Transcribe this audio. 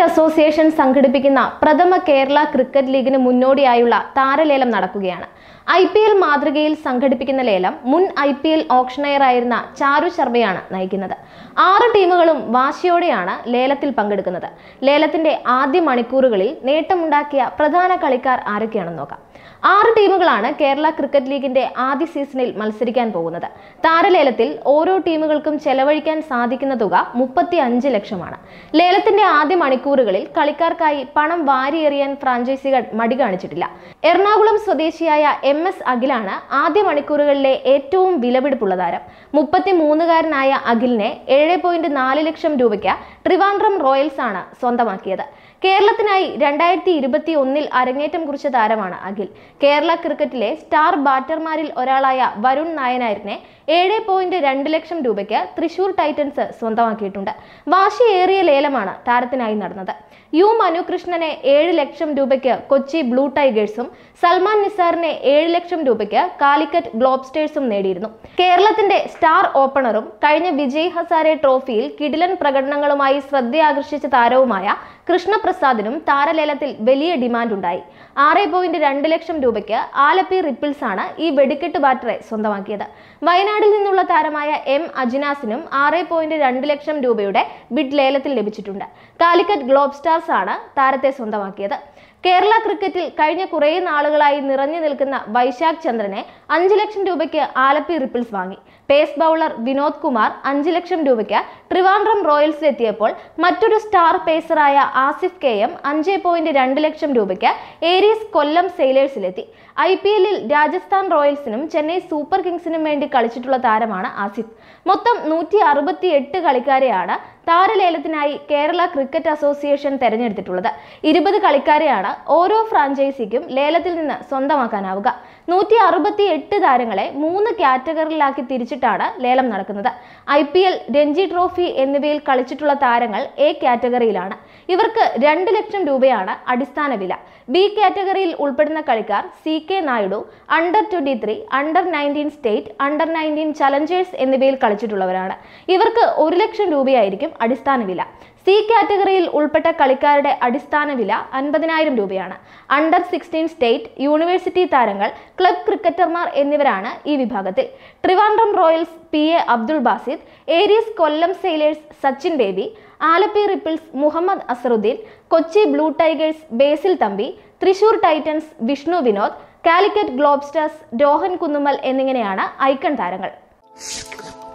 association സംഘടിപ്പിക്കുന്ന പ്രഥമ Kerala cricket ലീഗിന് മുന്നോടിയായുള്ള താരലേലം നടക്കുകയാണ് ഐ പി എൽ മാതൃകയിൽ സംഘടിപ്പിക്കുന്ന ലേലം മുൻ ഐ പി എൽ ഓപ്ഷണയറായിരുന്ന ചാരു ശർമ്മയാണ് നയിക്കുന്നത് ആറ് ടീമുകളും വാശിയോടെയാണ് ലേലത്തിൽ പങ്കെടുക്കുന്നത് ലേലത്തിന്റെ ആദ്യ മണിക്കൂറുകളിൽ നേട്ടമുണ്ടാക്കിയ പ്രധാന കളിക്കാർ ആരൊക്കെയാണെന്ന് നോക്കാം ആറ് ടീമുകളാണ് കേരള ക്രിക്കറ്റ് ലീഗിന്റെ ആദ്യ സീസണിൽ മത്സരിക്കാൻ പോകുന്നത് താരലേലത്തിൽ ഓരോ ടീമുകൾക്കും ചെലവഴിക്കാൻ സാധിക്കുന്ന തുക മുപ്പത്തി അഞ്ച് ലക്ഷമാണ് ലേലത്തിന്റെ ആദ്യ മണിക്കൂറുകളിൽ കളിക്കാർക്കായി പണം വാരിയെറിയാൻ ഫ്രാഞ്ചൈസികൾ മടി കാണിച്ചിട്ടില്ല എറണാകുളം സ്വദേശിയായ എം എസ് അഖിലാണ് ആദ്യ മണിക്കൂറുകളിലെ ഏറ്റവും വിലപിടിപ്പുള്ള താരം മുപ്പത്തി മൂന്നുകാരനായ അഖിലിനെ ഏഴ് പോയിന്റ് നാല് ലക്ഷം രൂപയ്ക്ക് ട്രിവാൻഡ്രം റോയൽസ് ആണ് സ്വന്തമാക്കിയത് കേരളത്തിനായി രണ്ടായിരത്തി ഇരുപത്തി ഒന്നിൽ അരങ്ങേറ്റം കുറിച്ച താരമാണ് അഖിൽ കേരള ക്രിക്കറ്റിലെ സ്റ്റാർ ബാറ്റർമാരിൽ ഒരാളായ വരുൺ നായനാരിനെ ഏഴ് പോയിന്റ് രണ്ട് ലക്ഷം രൂപയ്ക്ക് തൃശൂർ ടൈറ്റൻസ് സ്വന്തമാക്കിയിട്ടുണ്ട് വാശിയേറിയ ലേലമാണ് താരത്തിനായി നടന്നത് യു മനുകൃഷ്ണനെ ഏഴ് ലക്ഷം രൂപയ്ക്ക് കൊച്ചി ബ്ലൂ ടൈഗേഴ്സും സൽമാൻ നിസാറിനെ ഏഴ് ലക്ഷം രൂപയ്ക്ക് കാലിക്കറ്റ് ഗ്ലോബ്സ്റ്റേഴ്സും നേടിയിരുന്നു കേരളത്തിന്റെ സ്റ്റാർ ഓപ്പണറും കഴിഞ്ഞ വിജയ് ഹസാരെ ട്രോഫിയിൽ കിടിലൻ പ്രകടനങ്ങളുമായി ശ്രദ്ധയാകർഷിച്ച താരവുമായ കൃഷ്ണപ്രസാദിനും താരലേലത്തിൽ വലിയ ഡിമാൻഡ് ഉണ്ടായി ആറ് പോയിന്റ് രണ്ട് ലക്ഷം രൂപയ്ക്ക് ആലപ്പി റിപ്പിൾസ് ആണ് ഈ വെടിക്കെട്ട് ബാറ്ററെ സ്വന്തമാക്കിയത് വയനാടിൽ നിന്നുള്ള താരമായ എം അജിനാസിനും ആറ് പോയിന്റ് രണ്ട് ലക്ഷം രൂപയുടെ ബിഡ് ലേലത്തിൽ ലഭിച്ചിട്ടുണ്ട് കാലിക്കറ്റ് ഗ്ലോബ് സ്റ്റാർസ് ആണ് താരത്തെ സ്വന്തമാക്കിയത് കേരള ക്രിക്കറ്റിൽ കഴിഞ്ഞ കുറേ നാളുകളായി നിറഞ്ഞു നിൽക്കുന്ന വൈശാഖ് ചന്ദ്രനെ അഞ്ച് ലക്ഷം രൂപയ്ക്ക് ആലപ്പി റിപ്പിൾസ് വാങ്ങി പേസ് ബൗളർ വിനോദ് കുമാർ അഞ്ച് ലക്ഷം രൂപയ്ക്ക് ട്രിവാൻഡ്രം റോയൽസിലെത്തിയപ്പോൾ മറ്റൊരു സ്റ്റാർ പേസറായ ആസിഫ് കെ എം അഞ്ച് പോയിന്റ് രണ്ട് ലക്ഷം രൂപയ്ക്ക് ഏരീസ് കൊല്ലം സെയിലേഴ്സിലെത്തി ഐ പി എല്ലിൽ രാജസ്ഥാൻ റോയൽസിനും ചെന്നൈ സൂപ്പർ കിങ്സിനും വേണ്ടി കളിച്ചിട്ടുള്ള താരമാണ് ആസിഫ് മൊത്തം നൂറ്റി അറുപത്തി എട്ട് കളിക്കാരെയാണ് താരലേലത്തിനായി കേരള ക്രിക്കറ്റ് അസോസിയേഷൻ തെരഞ്ഞെടുത്തിട്ടുള്ളത് ഇരുപത് കളിക്കാരെയാണ് ഓരോ ഫ്രാഞ്ചൈസിക്കും ലേലത്തിൽ നിന്ന് സ്വന്തമാക്കാനാവുക നൂറ്റി അറുപത്തി എട്ട് താരങ്ങളെ മൂന്ന് കാറ്റഗറിയിലാക്കി തിരിച്ചിട്ടാണ് ലേലം നടക്കുന്നത് I P L Ranji trophy എന്നിവയിൽ കളിച്ചിട്ടുള്ള താരങ്ങൾ എ കാറ്റഗറിയിലാണ് ഇവർക്ക് രണ്ട് ലക്ഷം രൂപയാണ് അടിസ്ഥാന വില ബി കാറ്റഗറിയിൽ ഉൾപ്പെടുന്ന കളിക്കാർ C K Naidu under twenty three under nineteen state under nineteen challengers എന്നിവയിൽ കളിച്ചിട്ടുള്ളവരാണ് ഇവർക്ക് ഒരു ലക്ഷം രൂപയായിരിക്കും അടിസ്ഥാന വില സി കാറ്റഗറിയിൽ ഉൾപ്പെട്ട കളിക്കാരുടെ അടിസ്ഥാന വില അൻപതിനായിരം രൂപയാണ് അണ്ടർ സിക്സ്റ്റീൻ സ്റ്റേറ്റ് യൂണിവേഴ്സിറ്റി താരങ്ങൾ ക്ലബ് ക്രിക്കറ്റർമാർ എന്നിവരാണ് ഈ വിഭാഗത്തിൽ Trivandrum royals P A Abdul Basith Aries Kollam sailors Sachin Baby Alleppey ripples Muhammad Azharuddeen Kochi blue tigers Basil Thampi Thrissur titans Vishnu Vinod Calicut globstars Rohan Kunnummal എന്നിങ്ങനെയാണ് ഐക്കൺ താരങ്ങൾ